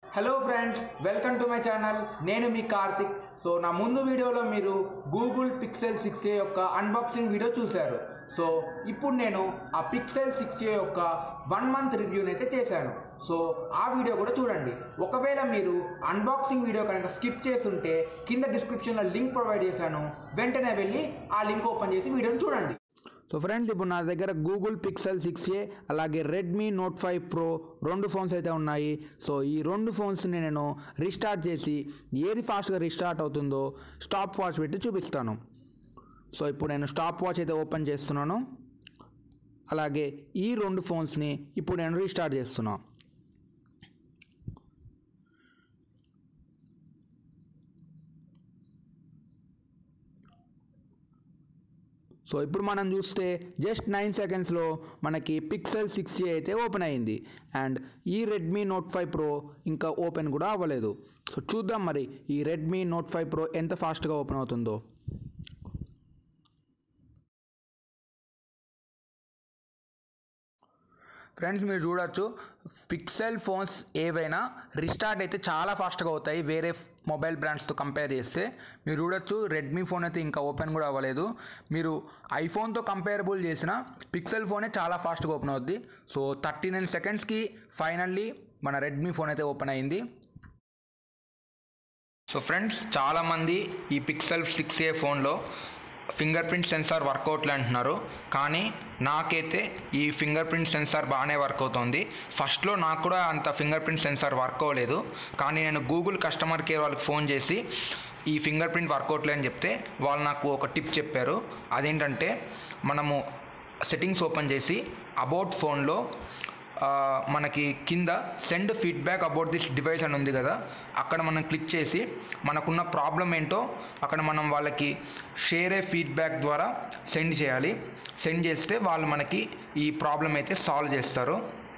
hello friends welcome to my channel నేను మీ Karthik so నా ముందు వీడియోలో మీరు గూగుల్ పిక్సెల్ సిక్స్ ఏ యొక్క అన్బాక్సింగ్ వీడియో చూశారు సో ఇప్పుడు నేను ఆ పిక్సెల్ సిక్స్ ఏ యొక్క వన్ మంత్ రివ్యూని అయితే చేశాను సో ఆ వీడియో కూడా చూడండి ఒకవేళ మీరు అన్బాక్సింగ్ వీడియో కనుక స్కిప్ చేస్తుంటే కింద డిస్క్రిప్షన్లో లింక్ ప్రొవైడ్ చేశాను వెంటనే వెళ్ళి ఆ లింక్ ఓపెన్ చేసి వీడియోని చూడండి సో ఫ్రెండ్స్ ఇప్పుడు నా దగ్గర గూగుల్ పిక్సెల్ సిక్స్ ఏ అలాగే రెడ్మీ నోట్ ఫైవ్ ప్రో రెండు ఫోన్స్ అయితే ఉన్నాయి సో ఈ రెండు ఫోన్స్ని నేను రీస్టార్ట్ చేసి ఏది ఫాస్ట్గా రీస్టార్ట్ అవుతుందో స్టాప్ వాచ్ పెట్టి చూపిస్తాను సో ఇప్పుడు నేను స్టాప్ వాచ్ అయితే ఓపెన్ చేస్తున్నాను అలాగే ఈ రెండు ఫోన్స్ని ఇప్పుడు నేను రీస్టార్ట్ చేస్తున్నాను సో ఇప్పుడు మనం చూస్తే జస్ట్ నైన్ సెకండ్స్లో మనకి పిక్సెల్ సిక్స్ ఏ అయితే ఓపెన్ అయింది అండ్ ఈ రెడ్మీ నోట్ ఫైవ్ ప్రో ఇంకా ఓపెన్ కూడా అవ్వలేదు సో చూద్దాం మరి ఈ రెడ్మీ నోట్ ఫైవ్ ప్రో ఎంత ఫాస్ట్గా ఓపెన్ అవుతుందో ఫ్రెండ్స్ మీరు చూడొచ్చు పిక్సెల్ ఫోన్స్ ఏవైనా రిస్టార్ట్ అయితే చాలా ఫాస్ట్గా అవుతాయి వేరే మొబైల్ బ్రాండ్స్తో కంపేర్ చేస్తే మీరు చూడొచ్చు రెడ్మీ ఫోన్ అయితే ఇంకా ఓపెన్ కూడా అవ్వలేదు మీరు ఐఫోన్తో కంపేరబుల్ చేసిన పిక్సెల్ ఫోనే చాలా ఫాస్ట్గా ఓపెన్ అవుద్ది సో థర్టీ నైన్ సెకండ్స్కి ఫైనల్లీ మన రెడ్మీ ఫోన్ అయితే ఓపెన్ అయింది సో ఫ్రెండ్స్ చాలామంది ఈ పిక్సెల్ సిక్స్ ఏ ఫోన్లో ఫింగర్ ప్రింట్ సెన్సార్ వర్కౌట్లు అంటున్నారు కానీ నాకైతే ఈ ఫింగర్ ప్రింట్ సెన్సార్ బాగానే వర్క్ అవుతుంది ఫస్ట్లో నాకు కూడా అంత ఫింగర్ ప్రింట్ సెన్సార్ వర్క్ అవ్వలేదు కానీ నేను గూగుల్ కస్టమర్ కేర్ వాళ్ళకి ఫోన్ చేసి ఈ ఫింగర్ ప్రింట్ వర్కౌట్లే అని చెప్తే వాళ్ళు నాకు ఒక టిప్ చెప్పారు అదేంటంటే మనము సెట్టింగ్స్ ఓపెన్ చేసి అబౌట్ ఫోన్లో ఆ, మనకి కింద send feedback about this device అని ఉంది కదా అక్కడ మనం క్లిక్ చేసి మనకున్న ప్రాబ్లం ఏంటో అక్కడ మనం వాళ్ళకి షేర్ ఏ ఫీడ్బ్యాక్ ద్వారా సెండ్ చేయాలి సెండ్ చేస్తే వాళ్ళు మనకి ఈ ప్రాబ్లం అయితే సాల్వ్ చేస్తారు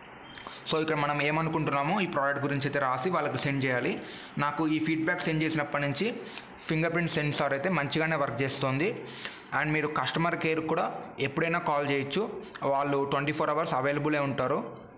సో ఇక్కడ మనం ఏమనుకుంటున్నామో ఈ ప్రోడక్ట్ గురించి అయితే రాసి వాళ్ళకి సెండ్ చేయాలి నాకు ఈ ఫీడ్బ్యాక్ సెండ్ చేసినప్పటి నుంచి ఫింగర్ ప్రింట్ సెన్సార్ అయితే మంచిగానే వర్క్ చేస్తుంది అండ్ మీరు కస్టమర్ కేర్ కూడా ఎప్పుడైనా కాల్ చేయొచ్చు వాళ్ళు ట్వంటీ ఫోర్ అవర్స్ అవైలబులే ఉంటారు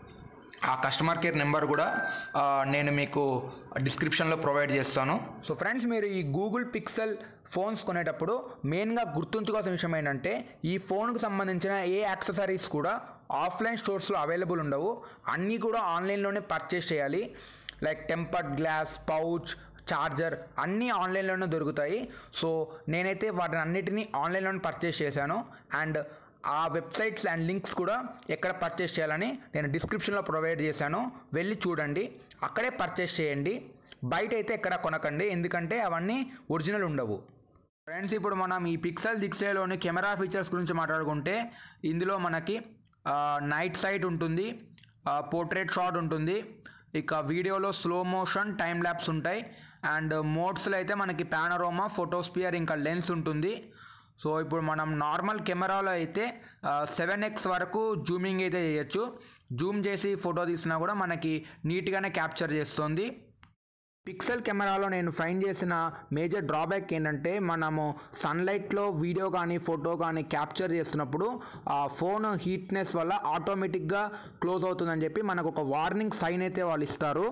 ఆ కస్టమర్ కేర్ నెంబర్ కూడా ఆ, నేను మీకు డిస్క్రిప్షన్లో ప్రొవైడ్ చేస్తాను సో ఫ్రెండ్స్ మీరు ఈ గూగుల్ పిక్సెల్ ఫోన్స్ కొనేటప్పుడు మెయిన్గా గుర్తుంచుకోవాల్సిన విషయం ఏంటంటే ఈ ఫోన్కి సంబంధించిన ఏ యాక్సెసరీస్ కూడా ఆఫ్లైన్ స్టోర్స్లో అవైలబుల్ ఉండవు అన్నీ కూడా ఆన్లైన్లోనే పర్చేస్ చేయాలి like tempered glass pouch charger అన్నీ ఆన్లైన్లోనే దొరుకుతాయి సో నేనైతే వాటిని అన్నిటినీ ఆన్లైన్లోనే పర్చేస్ చేశాను అండ్ ఆ వెబ్సైట్స్ అండ్ లింక్స్ కూడా ఎక్కడ పర్చేస్ చేయాలని నేను డిస్క్రిప్షన్లో ప్రొవైడ్ చేశాను వెళ్ళి చూడండి అక్కడే పర్చేస్ చేయండి బయట అయితే ఎక్కడ కొనకండి ఎందుకంటే అవన్నీ ఒరిజినల్ ఉండవు ఫ్రెండ్స్ ఇప్పుడు మనం ఈ పిక్సెల్ దిక్సేలోని కెమెరా ఫీచర్స్ గురించి మాట్లాడుకుంటే ఇందులో మనకి నైట్ సైట్ ఉంటుంది పోర్ట్రేట్ షాట్ ఉంటుంది ఇక వీడియోలో స్లో మోషన్ టైం ల్యాబ్స్ ఉంటాయి అండ్ మోడ్స్లో అయితే మనకి పానరోమా ఫోటోస్పియర్ ఇంకా లెన్స్ ఉంటుంది సో ఇప్పుడు మనం నార్మల్ కెమెరాలో అయితే సెవెన్ ఎక్స్ వరకు జూమింగ్ అయితే చేయొచ్చు జూమ్ చేసి ఫోటో తీసినా కూడా మనకి నీట్గానే క్యాప్చర్ చేస్తుంది పిక్సెల్ కెమెరాలో నేను ఫైండ్ చేసిన మేజర్ డ్రాబ్యాక్ ఏంటంటే మనము సన్లైట్లో వీడియో కానీ ఫోటో కానీ క్యాప్చర్ చేస్తున్నప్పుడు ఆ ఫోన్ హీట్నెస్ వల్ల ఆటోమేటిక్గా క్లోజ్ అవుతుందని చెప్పి మనకు ఒక వార్నింగ్ సైన్ అయితే వాళ్ళు ఇస్తారు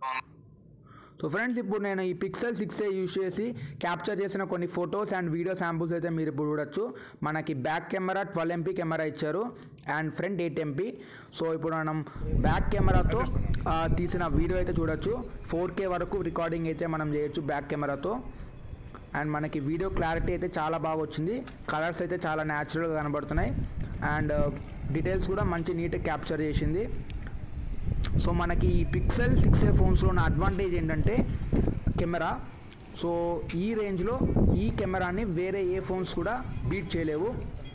సో ఫ్రెండ్స్ ఇప్పుడు నేను ఈ పిక్సెల్ సిక్స్ ఏ యూస్ చేసి క్యాప్చర్ చేసిన కొన్ని ఫొటోస్ అండ్ వీడియో శాంపుల్స్ అయితే మీరు ఇప్పుడు చూడొచ్చు మనకి back camera twelve MP camera ఇచ్చారు and front eight MP so ఇప్పుడు మనం బ్యాక్ కెమెరాతో ఆ, తీసిన వీడియో అయితే చూడొచ్చు ఫోర్ కే వరకు రికార్డింగ్ అయితే మనం చేయొచ్చు బ్యాక్ కెమెరాతో అండ్ మనకి వీడియో క్లారిటీ అయితే చాలా బాగా వచ్చింది కలర్స్ అయితే చాలా న్యాచురల్గా కనబడుతున్నాయి అండ్ డీటెయిల్స్ కూడా మంచి నీట్గా క్యాప్చర్ చేసింది సో మనకి ఈ పిక్సెల్ సిక్స్ ఏ ఫోన్స్లో ఉన్న అడ్వాంటేజ్ ఏంటంటే కెమెరా సో ఈ రేంజ్లో ఈ కెమెరాని వేరే ఏ ఫోన్స్ కూడా బీట్ చేయలేవు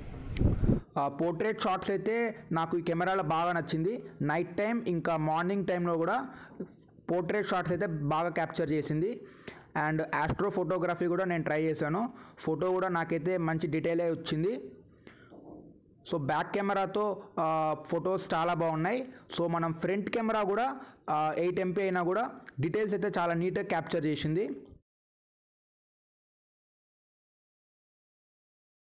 పోర్ట్రేట్ షాట్స్ అయితే నాకు ఈ కెమెరాలో బాగా నచ్చింది నైట్ టైం ఇంకా మార్నింగ్ టైంలో కూడా పోర్ట్రేట్ షాట్స్ అయితే బాగా క్యాప్చర్ చేసింది అండ్ ఆస్ట్రో ఫోటోగ్రఫీ కూడా నేను ట్రై చేశాను ఫోటో కూడా నాకైతే మంచి డీటెయిలే వచ్చింది సో బ్యాక్ కెమెరాతో ఫొటోస్ చాలా బాగున్నాయి సో మనం ఫ్రంట్ కెమెరా కూడా ఎయిట్ ఎంపీ అయినా కూడా డీటెయిల్స్ అయితే చాలా నీట్గా క్యాప్చర్ చేసింది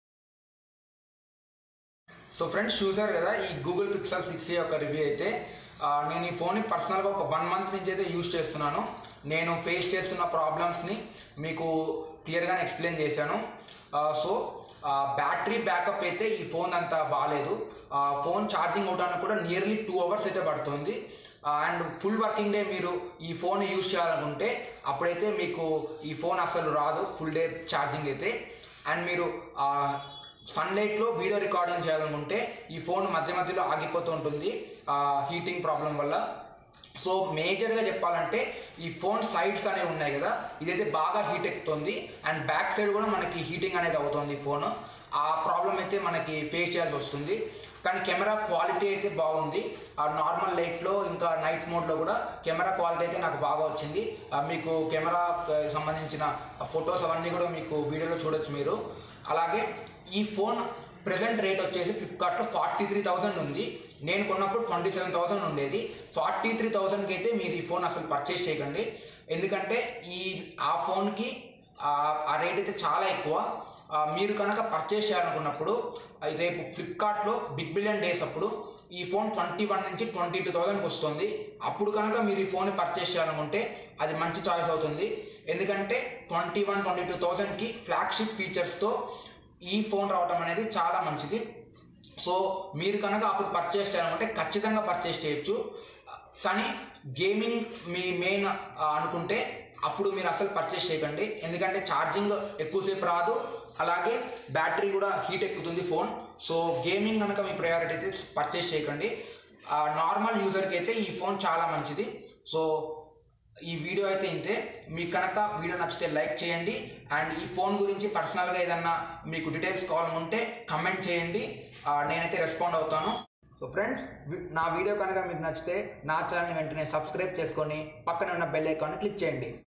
సో ఫ్రెండ్స్ చూసారు కదా ఈ గూగుల్ పిక్సెల్ సిక్స్ యొక్క రివ్యూ అయితే ఆ, నేను ఈ ఫోన్ని పర్సనల్గా ఒక వన్ మంత్ నుంచి అయితే యూజ్ చేస్తున్నాను నేను ఫేస్ చేస్తున్న ప్రాబ్లమ్స్ని మీకు క్లియర్గానే ఎక్స్ప్లెయిన్ చేశాను ఆ, సో ఆ, బ్యాటరీ బ్యాకప్ అయితే ఈ ఫోన్ అంత బాగాలేదు ఆ, ఫోన్ ఛార్జింగ్ అవడానికి కూడా నియర్లీ టూ అవర్స్ అయితే పడుతుంది ఆ, అండ్ ఫుల్ వర్కింగ్ డే మీరు ఈ ఫోన్ యూజ్ చేయాలనుకుంటే అప్పుడైతే మీకు ఈ ఫోన్ అసలు రాదు ఫుల్ డే ఛార్జింగ్ అయితే అండ్ మీరు ఆ, సన్లైట్లో వీడియో రికార్డింగ్ చేయాలనుకుంటే ఈ ఫోన్ మధ్య మధ్యలో ఆగిపోతూ ఉంటుంది హీటింగ్ ప్రాబ్లం వల్ల సో మేజర్గా చెప్పాలంటే ఈ ఫోన్ సైడ్స్ అనేవి ఉన్నాయి కదా ఇదైతే బాగా హీట్ ఎక్కుతుంది అండ్ బ్యాక్ సైడ్ కూడా మనకి హీటింగ్ అనేది అవుతుంది ఫోన్ ఆ ప్రాబ్లం అయితే మనకి ఫేస్ చేయాల్సి వస్తుంది కానీ కెమెరా క్వాలిటీ అయితే బాగుంది ఆ నార్మల్ లైట్లో ఇంకా నైట్ మోడ్లో కూడా కెమెరా క్వాలిటీ అయితే నాకు బాగా వచ్చింది ఆ, మీకు కెమెరా సంబంధించిన ఫొటోస్ అవన్నీ కూడా మీకు వీడియోలో చూడొచ్చు మీరు అలాగే ఈ ఫోన్ ప్రెసెంట్ రేట్ వచ్చేసి ఫ్లిప్కార్ట్లో ఫార్టీ త్రీ థౌసండ్ ఉంది నేను కొన్నప్పుడు ట్వంటీ సెవెన్ థౌసండ్ ఉండేది ఫార్టీ త్రీ థౌసండ్కి అయితే మీరు ఈ ఫోన్ అసలు పర్చేస్ చేయకండి ఎందుకంటే ఈ ఆ ఫోన్కి ఆ రేట్ అయితే చాలా ఎక్కువ ఆ, మీరు కనుక పర్చేస్ చేయాలనుకున్నప్పుడు ఆ, రేపు ఫ్లిప్కార్ట్లో బిగ్ బిలియన్ డేస్ అప్పుడు ఈ ఫోన్ ట్వంటీ వన్ నుంచి ట్వంటీ టూ థౌసండ్కి వస్తుంది అప్పుడు కనుక మీరు ఈ ఫోన్ పర్చేస్ చేయాలనుకుంటే అది మంచి చాయిస్ అవుతుంది ఎందుకంటే ట్వంటీ వన్ ట్వంటీ టూ థౌసండ్కి ఫ్లాగ్షిప్ ఫీచర్స్తో ఈ ఫోన్ రావడం అనేది చాలా మంచిది సో మీరు కనుక అప్పుడు పర్చేస్ చేయాలనుకుంటే ఖచ్చితంగా పర్చేస్ చేయొచ్చు కానీ గేమింగ్ మీ మెయిన్ అనుకుంటే అప్పుడు మీరు అసలు పర్చేస్ చేయకండి ఎందుకంటే ఛార్జింగ్ ఎక్కువసేపు రాదు అలాగే బ్యాటరీ కూడా హీట్ ఎక్కుతుంది ఫోన్ సో గేమింగ్ కనుక మీ ప్రయారిటీ అయితే పర్చేస్ చేయకండి నార్మల్ యూజర్కి అయితే ఈ ఫోన్ చాలా మంచిది సో ఈ వీడియో అయితే ఇంతే మీకు కనుక వీడియో నచ్చితే లైక్ చేయండి అండ్ ఈ ఫోన్ గురించి పర్సనల్గా ఏదన్నా మీకు డీటెయిల్స్ కావాలనుకుంటే కమెంట్ చేయండి ఆ, నేనైతే రెస్పాండ్ అవుతాను సో ఫ్రెండ్స్ నా వీడియో కనుక మీకు నచ్చితే నా ఛానల్ వెంటనే సబ్స్క్రైబ్ చేసుకొని పక్కన ఉన్న బెల్ ఐకాన్ని క్లిక్ చేయండి